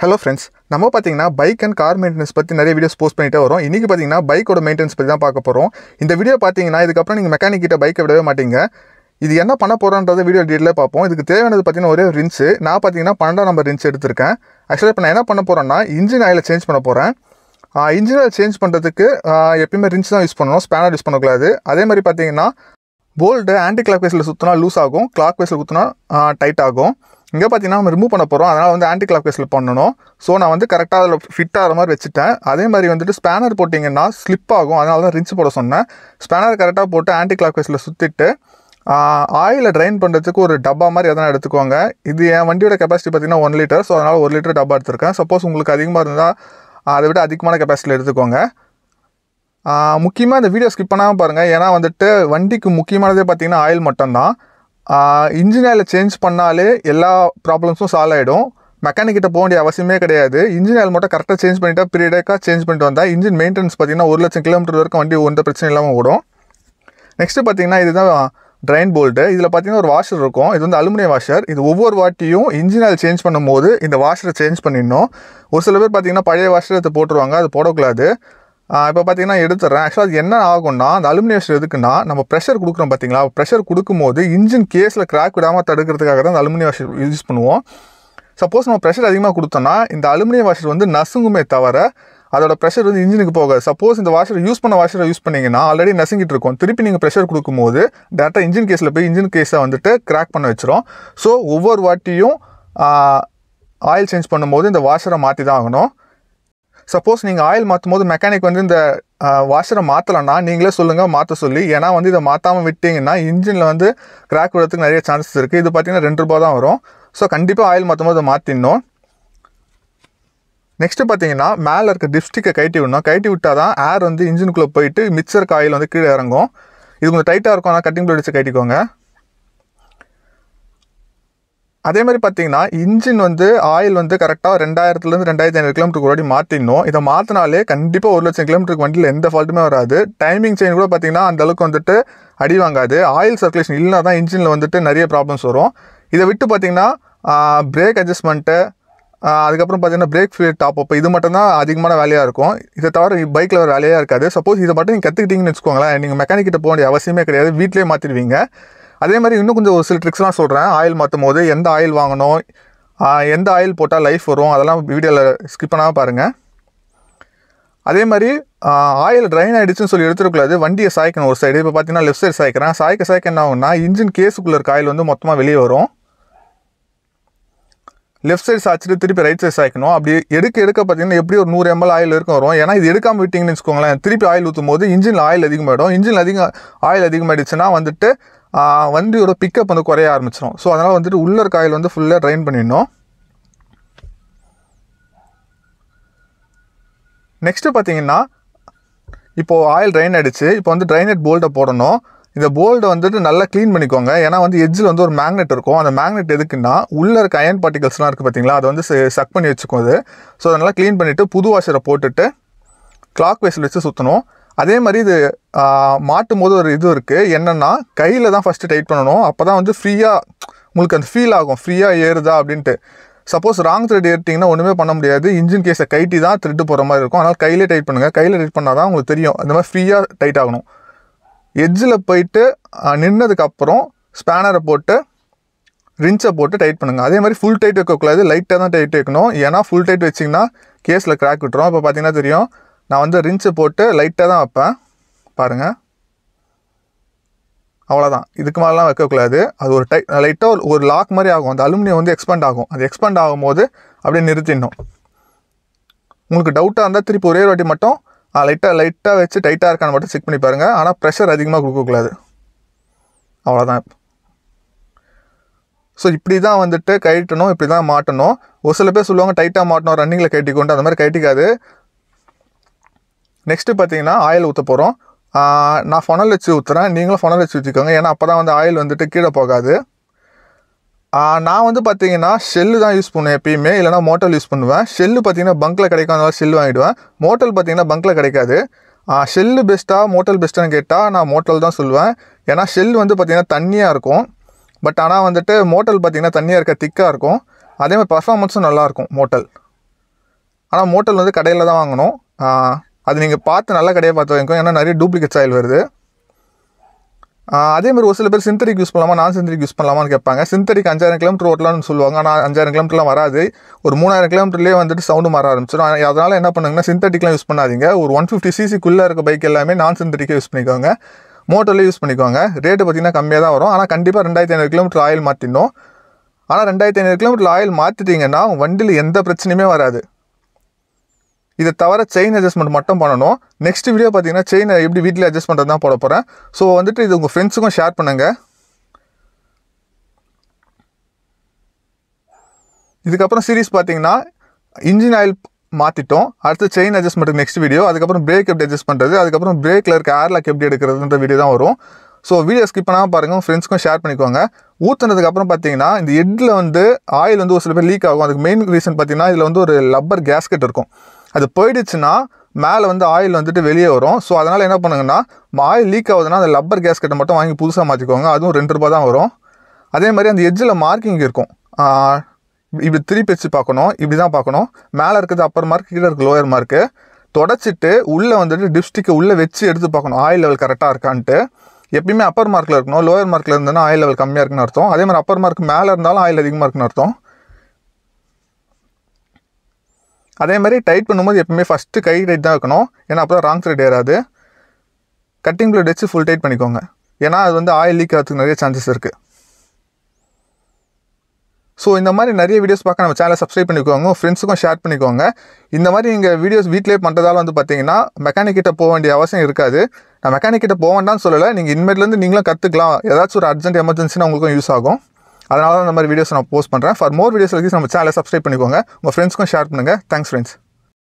hello friends நம்ம பார்த்தீங்கன்னா bike and car maintenance பற்றி நிறைய வீடியோஸ் போஸ்ட் பண்ணிட்டே வரோம் இன்றைக்கி பார்த்தீங்கன்னா பைக்கோட மெயின்டெனன்ஸ் பற்றி தான் பார்க்க போகிறோம் இந்த வீடியோ பார்த்தீங்கன்னா இதுக்கப்புறம் நீங்கள் மெக்கானிக் கிட்ட பைக்கை விடவே மாட்டீங்க இது என்ன பண்ண போகிறோன்றத வீடியோ டீட்டெயிலாக பார்ப்போம் இதுக்கு தேவையானது பார்த்தீங்கன்னா ஒரே ரின்ஸு நான் பார்த்தீங்கன்னா பன்னெண்டாம் நம்பர் ரின்ஸ் எடுத்திருக்கேன் ஆக்சுவலாக இப்போ நான் என்ன பண்ண போகிறேன்னா இன்ஜின் ஆயிலை சேஞ்ச் பண்ண போகிறேன் இன்ஜின் ஆயில் சேஞ்ச் பண்ணுறதுக்கு எப்பயுமே ரின்ஸ் தான் யூஸ் பண்ணணும் ஸ்பேனர் யூஸ் பண்ணக்கூடாது அதே மாதிரி பார்த்தீங்கன்னா போல்டு ஆன்டி கிளாக் வைஸில் சுற்றினா லூஸ் ஆகும் கிளாக் வைஸில் குத்தினா டைட் ஆகும் இங்கே பார்த்தீங்கன்னா நம்ம ரிமூவ் பண்ண போகிறோம் அதனால் வந்து ஆன்டி கிளாக் வைஸில் பண்ணணும் ஸோ நான் வந்து கரெக்டாக அதில் ஃபிட் ஆகிற மாதிரி வச்சுட்டேன் அதே மாதிரி வந்துட்டு ஸ்பேனர் போட்டிங்கன்னா ஸ்லிப் ஆகும் அதனால தான் ரின்ஸ் போட சொன்னேன் ஸ்பேனர் கரெக்டாக போட்டு ஆன்டி கிளாக் வைஸில் சுற்றிட்டு ஆயிலை ட்ரைன் பண்ணுறதுக்கு ஒரு டப்பா மாதிரி எதனா எடுத்துக்கோங்க இது என் வண்டியோட கெப்பாசிட்டி பார்த்தீங்கன்னா ஒன் லிட்டர் ஸோ அதனால் ஒரு லிட்டர் டப்பா எடுத்திருக்கேன் சப்போஸ் உங்களுக்கு அதிகமாக இருந்தால் அதை விட அதிகமான கெப்பாசிட்டியில் எடுத்துக்கோங்க முக்கியமாக இந்த வீடியோ ஸ்கிப் பண்ணாமல் பாருங்கள் ஏன்னா வந்துட்டு வண்டிக்கு முக்கியமானதே பார்த்தீங்கன்னா ஆயில் மட்டும்தான் இன்ஜின் ஆயில் சேஞ்ச் பண்ணாலே எல்லா ப்ராப்ளம்ஸும் சால்வ் ஆகிடும் மெக்கானிக் கிட்ட போக வேண்டிய அவசியமே கிடையாது இன்ஜின் ஆயில் மட்டும் கரெக்டாக சேஞ்ச் பண்ணிட்டா பீரியடாக சேஞ்ச் பண்ணிட்டு வந்தால் இன்ஜின் மெயின்டெனன்ஸ் பார்த்தீங்கன்னா ஒரு லட்சம் கிலோமீட்டர் வரைக்கும் வண்டி எந்த பிரச்சனை இல்லாமல் ஓடும் நெக்ஸ்ட்டு பார்த்தீங்கன்னா இதுதான் ட்ரைன் போல்ட்டு இதில் பார்த்தீங்கன்னா ஒரு வாஷர் இருக்கும் இது வந்து அலுமினியம் வாஷர் இது ஒவ்வொரு வாட்டியும் இன்ஜின் ஆயில் சேஞ்ச் பண்ணும்போது இந்த வாஷரை சேஞ்ச் பண்ணிடணும் ஒரு சில பேர் பார்த்தீங்கன்னா பழைய வாஷர் எடுத்து போட்டுருவாங்க அது போடக்கூடாது இப்போ பார்த்தீங்கன்னா எடுத்துறேன் ஆக்சுவலாக அது என்ன ஆகும்னா அந்த அலுமினியம் வாஷர் எதுக்குன்னா நம்ம ப்ரெஷர் கொடுக்குறோம் பார்த்தீங்களா ப்ரெஷர் கொடுக்கும்போது இன்ஜின் கேஸில் கிராக் விடாமல் தடுக்கிறதுக்காக தான் அந்த அலுமினியம் வாஷர் யூஸ் பண்ணுவோம் சப்போஸ் நம்ம ப்ரெஷர் அதிகமாக கொடுத்தோம்னா இந்த அலுமினியம் வாஷர் வந்து நசுங்குமே தவிர அதோட ப்ரெஷர் வந்து இன்ஜினுக்கு போகாது சப்போஸ் இந்த வாஷர் யூஸ் பண்ண வாஷரை யூஸ் பண்ணிங்கன்னா ஆல்ரெடி நசுங்கிட்டு இருக்கும் திருப்பி நீங்கள் ப்ரெஷர் கொடுக்கும்போது டேரெக்டாக இன்ஜின் கேஸில் போய் இன்ஜின் கேஸை வந்துட்டு கிராக் பண்ண வச்சிரும் ஸோ ஒவ்வொரு வாட்டியும் ஆயில் சேஞ்ச் பண்ணும்போது இந்த வாஷரை மாற்றி தான் ஆகணும் சப்போஸ் நீங்கள் ஆயில் மாற்றும் போது மெக்கானிக் வந்து இந்த வாஷரை மாற்றலைன்னா நீங்களே சொல்லுங்கள் மாற்ற சொல்லி ஏன்னா வந்து இதை மாற்றாமல் விட்டிங்கன்னா இன்ஜினில் வந்து கிராக் விடுறதுக்கு நிறைய சான்சஸ் இருக்குது இது பார்த்தீங்கன்னா ரெண்டு ரூபா தான் வரும் ஸோ கண்டிப்பாக ஆயில் மாற்றும் போது அதை மாற்றிடணும் நெக்ஸ்ட்டு பார்த்தீங்கன்னா மேலே இருக்க டிப்ஸ்டிக்கை கட்டி விடணும் கட்டி விட்டால் தான் ஏர் வந்து இன்ஜினுக்குள்ளே போயிட்டு மிக்சர் காயில் வந்து கீழே இறங்கும் இது கொஞ்சம் டைட்டாக இருக்கும் ஆனால் கட்டிங் பிளேட் வச்சு கட்டிக்கோங்க அதே மாதிரி பார்த்தீங்கன்னா இன்ஜின் வந்து ஆயில் வந்து கரெக்டாக ரெண்டாயிரத்துலேருந்து ரெண்டாயிரத்தி ஐநூறு கிலோமீட்டருக்கு ஒரு வாட்டி மாற்றிடணும் இதை மாற்றினாலே கண்டிப்பாக ஒரு லட்சம் கிலோமீட்டருக்கு வண்டியில் எந்த ஃபால்ட்டுமே வராது டைமிங் செயின் கூட பார்த்தீங்கன்னா அந்த அளவுக்கு வந்துட்டு அடி வாங்காது ஆயில் சர்க்குலேஷன் இல்லைனா தான் இன்ஜினில் வந்துட்டு நிறைய ப்ராப்ளம்ஸ் வரும் இதை விட்டு பார்த்தீங்கன்னா பிரேக் அட்ஜஸ்ட்மெண்ட்டு அதுக்கப்புறம் பார்த்தீங்கன்னா பிரேக் ஃபீல் டாப் அப் இது மட்டும் தான் அதிகமான வேலையாக இருக்கும் இதை தவிர பைக்கில் ஒரு வேலையாக இருக்காது சப்போஸ் இதை மட்டும் நீங்கள் கற்றுக்கிட்டீங்கன்னு வச்சுக்கோங்களேன் நீங்கள் மெக்கானிக் கிட்ட போக வேண்டிய அவசியமே கிடையாது வீட்டிலே மாற்றிடுவீங்க அதே மாதிரி இன்னும் கொஞ்சம் ஒரு சில ட்ரிக்ஸ்லாம் சொல்கிறேன் ஆயில் மாற்றும் போது எந்த ஆயில் வாங்கணும் எந்த ஆயில் போட்டால் லைஃப் வரும் அதெல்லாம் வீடியோவில் ஸ்கிப் பண்ணாமல் பாருங்கள் அதே மாதிரி ஆயில் ட்ரைன் ஆகிடுச்சுன்னு சொல்லி எடுத்துருக்கூடாது வண்டியை சாய்க்கணும் ஒரு சைடு இப்போ பார்த்தீங்கன்னா லெஃப்ட் சைடு சாய்க்கிறேன் சாய்க்க சாய்க்க என்ன ஆகும்னா இன்ஜின் கேஸுக்குள்ளே இருக்க ஆயில் வந்து மொத்தமாக வெளியே வரும் லெஃப்ட் சைடு சாய்ச்சிட்டு திருப்பி ரைட் சைடு சாய்க்கணும் அப்படி எடுக்க எடுக்க பார்த்தீங்கன்னா எப்படி ஒரு நூறு எம்எல் ஆயில் இருக்கும் வரும் ஏன்னா இது எடுக்காமல் விட்டிங்கன்னு வச்சுக்கோங்களேன் திருப்பி ஆயில் ஊற்றும் போது இன்ஜினில் ஆயில் அதிகமாகிடும் இன்ஜின் அதிகம் ஆயில் அதிகமாகிடுச்சுன்னா வந்துட்டு வண்டியோட பிக்கப் வந்து குறைய ஆரம்பிச்சிடும் ஸோ அதனால் வந்துட்டு உள்ள இருக்க ஆயில் வந்து ஃபுல்லாக ட்ரைன் பண்ணிடணும் நெக்ஸ்ட்டு பார்த்தீங்கன்னா இப்போது ஆயில் ட்ரைன் ஆகிடுச்சு இப்போ வந்து ட்ரைனட் போல்ட்டை போடணும் இந்த போல்டை வந்துட்டு நல்லா க்ளீன் பண்ணிக்கோங்க ஏன்னா வந்து எஜ்ஜில் வந்து ஒரு மேக்னெட் இருக்கும் அந்த மேக்னெட் எதுக்குன்னா உள்ளே இருக்க அயன் பார்ட்டிகல்ஸ்லாம் இருக்குது பார்த்தீங்களா அதை வந்து சக் பண்ணி வச்சுக்கும் அது ஸோ அதை நல்லா க்ளீன் பண்ணிவிட்டு புது வாஷரை போட்டுட்டு கிளாக் வைஸில் வச்சு சுற்றணும் அதே மாதிரி இது மாட்டும் போது ஒரு இது இருக்குது என்னென்னா கையில் தான் ஃபஸ்ட்டு டைட் பண்ணணும் அப்போ தான் வந்து ஃப்ரீயாக உங்களுக்கு அந்த ஃபீல் ஆகும் ஃப்ரீயாக ஏறுதா அப்படின்ட்டு சப்போஸ் ராங் த்ரெட் ஏறிட்டிங்கன்னா ஒன்றுமே பண்ண முடியாது இன்ஜின் கேஸை கைட்டி தான் த்ரெட்டு போகிற மாதிரி இருக்கும் அதனால் கையிலே டைட் பண்ணுங்கள் கையில் டைட் பண்ணால் தான் உங்களுக்கு தெரியும் அந்த மாதிரி ஃப்ரீயாக டைட் ஆகணும் எட்ஜில் போயிட்டு நின்னதுக்கப்புறம் ஸ்பேனரை போட்டு ரின்ஸை போட்டு டைட் பண்ணுங்கள் அதே மாதிரி ஃபுல் டைட் வைக்கக்கூடாது லைட்டாக தான் டைட் வைக்கணும் ஏன்னா ஃபுல் டைட் வச்சிங்கன்னா கேஸில் கிராக் விட்டுரும் இப்போ பார்த்தீங்கன்னா தெரியும் நான் வந்து ரின்ஸை போட்டு லைட்டாக தான் வைப்பேன் பாருங்கள் அவ்வளோதான் இதுக்கு மேலாம் வைக்கக்கூடாது அது ஒரு டை லைட்டாக ஒரு லாக் மாதிரி ஆகும் அந்த அலுமினியம் வந்து எக்ஸ்பேண்ட் ஆகும் அது எக்ஸ்பேண்ட் ஆகும்போது அப்படியே நிறுத்திடணும் உங்களுக்கு டவுட்டாக இருந்தால் திருப்பி ஒரே வாட்டி மட்டும் லைட்டாக லைட்டாக வச்சு டைட்டாக இருக்கான்னு மட்டும் செக் பண்ணி பாருங்கள் ஆனால் ப்ரெஷர் அதிகமாக கொடுக்கக்கூடாது அவ்வளோதான் ஸோ இப்படி தான் வந்துட்டு கழட்டணும் இப்படி தான் மாட்டணும் ஒரு சில பேர் சொல்லுவாங்க டைட்டாக மாட்டணும் ரன்னிங்கில் கட்டிக்கொண்டு அந்த மாதிரி கட்டிக்காது நெக்ஸ்ட்டு பார்த்தீங்கன்னா ஆயில் ஊற்ற போகிறோம் நான் ஃபொனல் வச்சு ஊற்றுறேன் நீங்களும் ஃபொனல் வச்சு ஊற்றிக்கோங்க ஏன்னா அப்போ தான் வந்து ஆயில் வந்துட்டு கீழே போகாது நான் வந்து பார்த்தீங்கன்னா ஷெல்லு தான் யூஸ் பண்ணுவேன் எப்பயுமே இல்லைனா மோட்டல் யூஸ் பண்ணுவேன் ஷெல்லு பார்த்தீங்கன்னா பங்க்கில் கிடைக்கும் அந்த மாதிரி ஷெல் வாங்கிடுவேன் மோட்டல் பார்த்தீங்கன்னா பங்க்கில் கிடைக்காது ஷெல்லு பெஸ்ட்டாக மோட்டல் பெஸ்ட்டான்னு கேட்டால் நான் மோட்டல் தான் சொல்லுவேன் ஏன்னா ஷெல் வந்து பார்த்திங்கன்னா தண்ணியாக இருக்கும் பட் ஆனால் வந்துட்டு மோட்டல் பார்த்திங்கன்னா தண்ணியாக இருக்க திக்காக இருக்கும் அதே மாதிரி பர்ஃபார்மன்ஸும் நல்லாயிருக்கும் மோட்டல் ஆனால் மோட்டல் வந்து கடையில் தான் வாங்கணும் ஆஹ் அது நீங்கள் பார்த்து நல்ல கடையை பார்த்து வாங்கிக்கோ ஏன்னா நிறைய டூப்ளிகேட்ஸ் ஆயில் வருது ஆஹ் அதே மாதிரி ஒரு சில பேர் சிந்தடிக் யூஸ் பண்ணலாமா நான் சிந்தடிக் யூஸ் பண்ணலாமான்னு கேட்பாங்க சிந்தடிக் அஞ்சாயிரம் கிலோமீட்டர் ஓட்டலாம்னு சொல்லுவாங்க ஆனால் அஞ்சாயிரம் கிலோமீட்டர்லாம் வராது ஒரு மூணாயிரம் கிலோமீட்டர்லேயே வந்துட்டு சவுண்டு மாற ஆரம்பிச்சிடும் ஆனா, அதனால என்ன பண்ணுங்கன்னா சிந்தடிக்லாம் யூஸ் பண்ணாதீங்க ஒரு ஒன் ஃபிஃப்டி சிசிக்குள்ளே இருக்க பைக் எல்லாமே நான் சிந்தடிக்கே யூஸ் பண்ணிக்கோங்க மோட்டோவில் யூஸ் பண்ணிக்கோங்க ரேட்டு பார்த்தீங்கன்னா கம்மியாக தான் வரும் ஆனால் கண்டிப்பாக ரெண்டாயிரத்தி ஐநூறு கிலோமீட்டர் ஆயில் மாற்றிடணும் ஆனால் ரெண்டாயிரத்தி ஐநூறு கிலோமீட்டர் ஆயில் மாற்றிட்டீங்கன்னா வண்டியில் எந்த பிரச்சனையுமே வராது இதை தவிர செயின் அட்ஜஸ்ட்மெண்ட் மட்டும் பண்ணணும் நெக்ஸ்ட் வீடியோ பார்த்தீங்கன்னா செயினை எப்படி வீட்டில் அட்ஜஸ்ட் பண்ணுறது தான் போட போகிறேன் ஸோ வந்துட்டு இது உங்கள் ஃப்ரெண்ட்ஸுக்கும் ஷேர் பண்ணுங்கள் இதுக்கப்புறம் சீரிஸ் பார்த்தீங்கன்னா இன்ஜின் ஆயில் மாற்றிட்டோம் அடுத்து செயின் அட்ஜஸ்ட்மெண்ட்டுக்கு நெக்ஸ்ட் வீடியோ அதுக்கப்புறம் பிரேக் எப்படி அட்ஜஸ்ட் பண்ணுறது அதுக்கப்புறம் பிரேக்கில் இருக்க ஏர்லாக் எப்படி எடுக்கிறதுன்ற வீடியோ தான் வரும் ஸோ வீடியோ ஸ்கிப் பண்ணாமல் பாருங்கள் உங்கள் ஃப்ரெண்ட்ஸ்க்கும் ஷேர் பண்ணிக்கோங்க ஊற்றுனதுக்கப்புறம் பார்த்தீங்கன்னா இந்த ஹெட்டில் வந்து ஆயில் வந்து ஒரு சில பேர் லீக் ஆகும் அதுக்கு மெயின் ரீசன் பார்த்தீங்கன்னா இதில் வந்து ஒரு லப்பர் கேஸ்கெட் இருக்கும் அது போயிடுச்சுன்னா மேலே வந்து ஆயில் வந்துட்டு வெளியே வரும் ஸோ அதனால் என்ன பண்ணுங்கன்னா ஆயில் லீக் ஆகுதுன்னா அந்த லப்பர் கேஸ்கெட்டை மட்டும் வாங்கி புதுசாக மாற்றிக்கோங்க அதுவும் ரெண்டு ரூபா தான் வரும் அதே மாதிரி அந்த எட்ஜில் மார்க்கிங் இருக்கும் ஆஹ் இப்படி திருப்பி வச்சு பார்க்கணும் இப்படி தான் பார்க்கணும் மேலே இருக்கிறது அப்பர் மார்க் கீழே இருக்க லோயர் மார்க்கு தொடச்சிட்டு உள்ளே வந்துட்டு டிப்ஸ்டிக்கை உள்ளே வச்சு எடுத்து பார்க்கணும் ஆயில் லெவல் கரெக்டாக இருக்கான்ட்டு எப்பயுமே அப்பர் மார்க்கில் இருக்கணும் லோயர் மார்க்கில் இருந்ததுன்னா ஆயில் லெவல் கம்மியாக இருக்குன்னு அர்த்தம் அதே மாதிரி அப்பர் மார்க் மேலே இருந்தாலும் ஆயில் அதிகமாக இருக்குன்னு அர்த்தம் அதே மாதிரி டைட் பண்ணும்போது எப்பவுமே ஃபஸ்ட்டு கை டைட் தான் இருக்கணும் ஏன்னா அப்போ தான் ராங் த்ரெட் ஏறாது கட்டிங் பிளேட் வச்சு ஃபுல் டைட் பண்ணிக்கோங்க ஏன்னா அது வந்து ஆயில் லீக் ஆகிறதுக்கு நிறைய சான்சஸ் இருக்குது ஸோ இந்த மாதிரி நிறைய வீடியோஸ் பார்க்க நம்ம சேனலை சப்ஸ்கிரைப் பண்ணிக்கோங்க ஃப்ரெண்ட்ஸுக்கும் ஷேர் பண்ணிக்கோங்க இந்த மாதிரி நீங்கள் வீடியோஸ் வீட்டிலே பண்ணுறதால வந்து பார்த்தீங்கன்னா மெக்கானிக் கிட்ட போக வேண்டிய அவசியம் இருக்காது நான் மெக்கானிக் கிட்ட போக வேண்டாம்னு சொல்லலை நீங்கள் இனிமேட்லேருந்து நீங்களும் கற்றுக்கலாம் ஏதாச்சும் ஒரு அர்ஜென்ட் எமர்ஜென்சினா உங்களுக்கும் யூஸ் ஆகும் அதனால தான் இந்த மாதிரி வீடியோஸ் நான் போஸ்ட் பண்ணுறேன் ஃபார் மோர் வீடியோஸ் நம்ம சேனலை சப்ஸ்கிரைப் பண்ணிக்கோங்க உங்கள் ஃப்ரெண்ட்ஸ்க்கும் ஷேர் பண்ணுங்கள் தேங்க்ஸ் ஃப்ரெண்ட்ஸ்